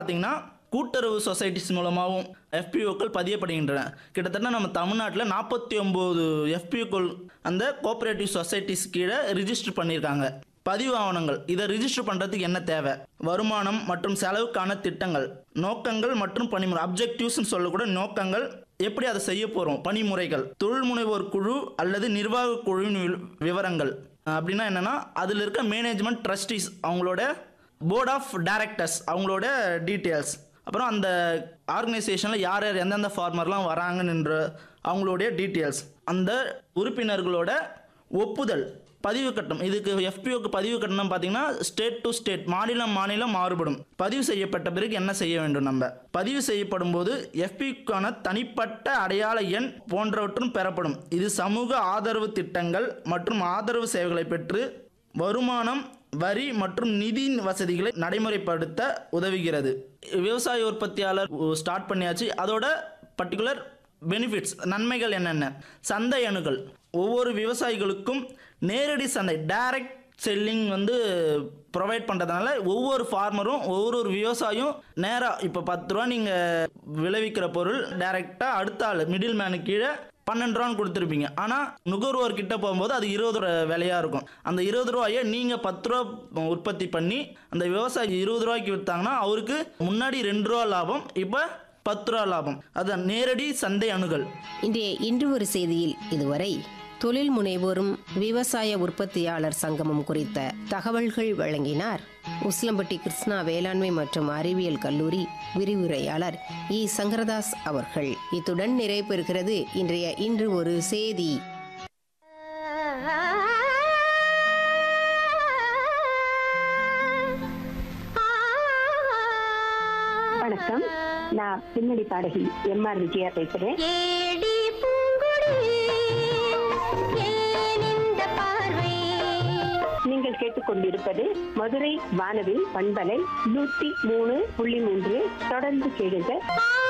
பார்த்தீங்கன்னா கூட்டுறவு சொசைட்டிஸ் மூலமாகவும் எஃபிஓக்கள் பதியப்படுகின்றன கிட்டத்தட்ட நம்ம தமிழ்நாட்டில் நாற்பத்தி ஒம்பது எஃபிஓக்கள் அந்த கோஆபரேட்டிவ் சொசைட்டிஸ் கீழே ரிஜிஸ்டர் பண்ணியிருக்காங்க பதிவு ஆவணங்கள் இதை ரிஜிஸ்டர் பண்ணுறதுக்கு என்ன தேவை வருமானம் மற்றும் செலவுக்கான திட்டங்கள் நோக்கங்கள் மற்றும் பணிமுறை அப்ஜெக்டிவ்ஸ்னு சொல்லக்கூட நோக்கங்கள் எப்படி அதை செய்ய போகிறோம் பணிமுறைகள் தொழில் முனைவோர் குழு அல்லது நிர்வாக குழுவின் வி- விவரங்கள் அப்படின்னா என்னன்னா அதில் இருக்க மேனேஜ்மெண்ட் ட்ரஸ்டீஸ் அவங்களோட போர்ட் ஆஃப் டைரக்டர்ஸ் அவங்களோட டீட்டெயில்ஸ் அப்புறம் அந்த ஆர்கனைசேஷனில் யார் யார் எந்தெந்த ஃபார்மர்லாம் வராங்கன்ற அவங்களுடைய டீட்டெயில்ஸ் அந்த உறுப்பினர்களோட ஒப்புதல் பதிவு கட்டணம் இதுக்கு எஃபிஓக்கு பதிவு கட்டணம் பார்த்தீங்கன்னா ஸ்டேட் டு ஸ்டேட் மாநிலம் மாநிலம் மாறுபடும் பதிவு செய்யப்பட்ட பிறகு என்ன செய்ய வேண்டும் நம்ம பதிவு செய்யப்படும் போது எஃபிக்கான தனிப்பட்ட அடையாள எண் போன்றவற்றும் பெறப்படும் இது சமூக ஆதரவு திட்டங்கள் மற்றும் ஆதரவு சேவைகளை பெற்று வருமானம் வரி மற்றும் நிதி வசதிகளை நடைமுறைப்படுத்த உதவுகிறது விவசாய உற்பத்தியாளர் ஸ்டார்ட் பண்ணியாச்சு அதோட பர்டிகுலர் பெனிஃபிட்ஸ் நன்மைகள் என்னென்ன சந்தை அணுகல் ஒவ்வொரு விவசாயிகளுக்கும் நேரடி சந்தை டைரக்ட் செல்லிங் வந்து ப்ரொவைட் பண்ணுறதுனால ஒவ்வொரு ஃபார்மரும் ஒவ்வொரு ஒரு விவசாயியும் நேராக இப்போ பத்து ரூபா நீங்கள் விளைவிக்கிற பொருள் டைரெக்டாக அடுத்த ஆள் மிடில் மேனுக்கு கீழே பன்னெண்டு ரூபான்னு கொடுத்துருப்பீங்க ஆனால் நுகர்வோர் கிட்ட போகும்போது அது இருபது ரூபா விலையாக இருக்கும் அந்த இருபது ரூபாயை நீங்கள் பத்து ரூபா உற்பத்தி பண்ணி அந்த விவசாயி இருபது ரூபாய்க்கு விற்றாங்கன்னா அவருக்கு முன்னாடி ரெண்டு ரூபா லாபம் இப்போ பத்து ரூபா லாபம் அதான் நேரடி சந்தை அணுகல் இன்றைய இன்று ஒரு செய்தியில் இதுவரை தொழில் முனைவோரும் விவசாய உற்பத்தியாளர் சங்கமம் குறித்த தகவல்கள் வழங்கினார் உஸ்லம்பட்டி கிருஷ்ணா வேளாண்மை மற்றும் அறிவியல் கல்லூரி விரிவுரையாளர் இ சங்கரதாஸ் அவர்கள் இத்துடன் நிறைவு பெறுகிறது இன்றைய இன்று ஒரு செய்தி வணக்கம் நான் பின்னணி பாடகி எம் ஆர் விஜயா பேசுறேன் ஏடி பூங்குடி ஏன் இந்த பார்வை நீங்கள் கேட்டுக்கொண்டிருப்பது மதுரை வானவில் பண்பலை நூத்தி மூணு புள்ளி மூன்று தொடர்ந்து கேளுங்க ஆ